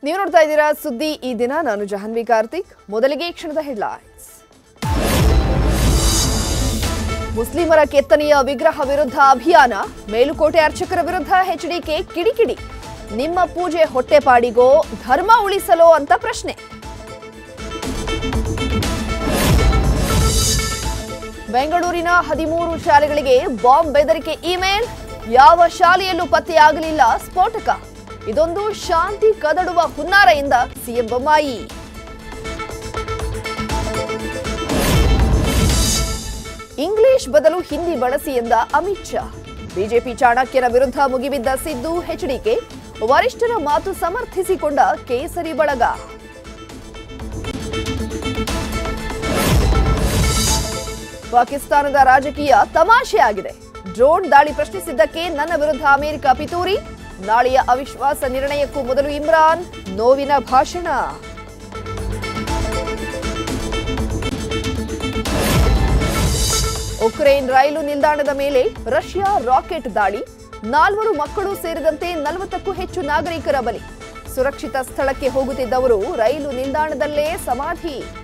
ನೀವು ನೋಡ್ತಾ ಇದ್ದೀರಾ ಸುದ್ದಿ ಈ ದಿನ ನಾನು ಜಹನ್ವಿ ಕಾರ್ತಿಕ್ ಮೊದಲಿಗೆ ಈ ಕ್ಷಣದ ಹೆಡ್ಲೈನ್ಸ್ ಮುಸ್ಲಿಮರ ಕೆತ್ತನೆಯ ವಿಗ್ರಹ ವಿರುದ್ಧ ಅಭಿಯಾನ ಮೇಲುಕೋಟೆ ಅರ್ಚಕರ ವಿರುದ್ಧ ಎಚ್ಡಿಕೆ ಕಿಡಿಕಿಡಿ ನಿಮ್ಮ ಪೂಜೆ ಹೊಟ್ಟೆಪಾಡಿಗೋ ಧರ್ಮ ಉಳಿಸಲೋ ಅಂತ ಪ್ರಶ್ನೆ ಬೆಂಗಳೂರಿನ ಹದಿಮೂರು ಶಾಲೆಗಳಿಗೆ ಬಾಂಬ್ ಬೆದರಿಕೆ ಇಮೇಲ್ ಯಾವ ಶಾಲೆಯಲ್ಲೂ ಪತ್ತೆಯಾಗಲಿಲ್ಲ ಸ್ಫೋಟಕ ಇದೊಂದು ಶಾಂತಿ ಕದಡುವ ಹುನ್ನಾರೆಯಿಂದ ಸಿಎಂ ಬೊಮ್ಮಾಯಿ ಇಂಗ್ಲಿಷ್ ಬದಲು ಹಿಂದಿ ಬಳಸಿ ಎಂದ ಅಮಿತ್ ಶಾ ಬಿಜೆಪಿ ಚಾಣಕ್ಯನ ವಿರುದ್ಧ ಮುಗಿಬಿದ್ದ ಸಿದ್ದು ಎಚ್ಡಿಕೆ ವರಿಷ್ಠರ ಮಾತು ಸಮರ್ಥಿಸಿಕೊಂಡ ಕೇಸರಿ ಬಳಗ ಪಾಕಿಸ್ತಾನದ ರಾಜಕೀಯ ತಮಾಷೆ ಆಗಿದೆ ಡ್ರೋನ್ ದಾಳಿ ಪ್ರಶ್ನಿಸಿದ್ದಕ್ಕೆ ನನ್ನ ವಿರುದ್ಧ ಅಮೆರಿಕ ಪಿತೂರಿ ನಾಳೆಯ ಅವಿಶ್ವಾಸ ನಿರ್ಣಯಕ್ಕೂ ಮೊದಲು ಇಮ್ರಾನ್ ನೋವಿನ ಭಾಷಣ ಉಕ್ರೇನ್ ರೈಲು ನಿಲ್ದಾಣದ ಮೇಲೆ ರಷ್ಯಾ ರಾಕೆಟ್ ದಾಳಿ ನಾಲ್ವರು ಮಕ್ಕಳು ಸೇರಿದಂತೆ ನಲವತ್ತಕ್ಕೂ ಹೆಚ್ಚು ನಾಗರಿಕರ ಬಲಿ ಸುರಕ್ಷಿತ ಸ್ಥಳಕ್ಕೆ ಹೋಗುತ್ತಿದ್ದವರು ರೈಲು ನಿಲ್ದಾಣದಲ್ಲೇ ಸಮಾಧಿ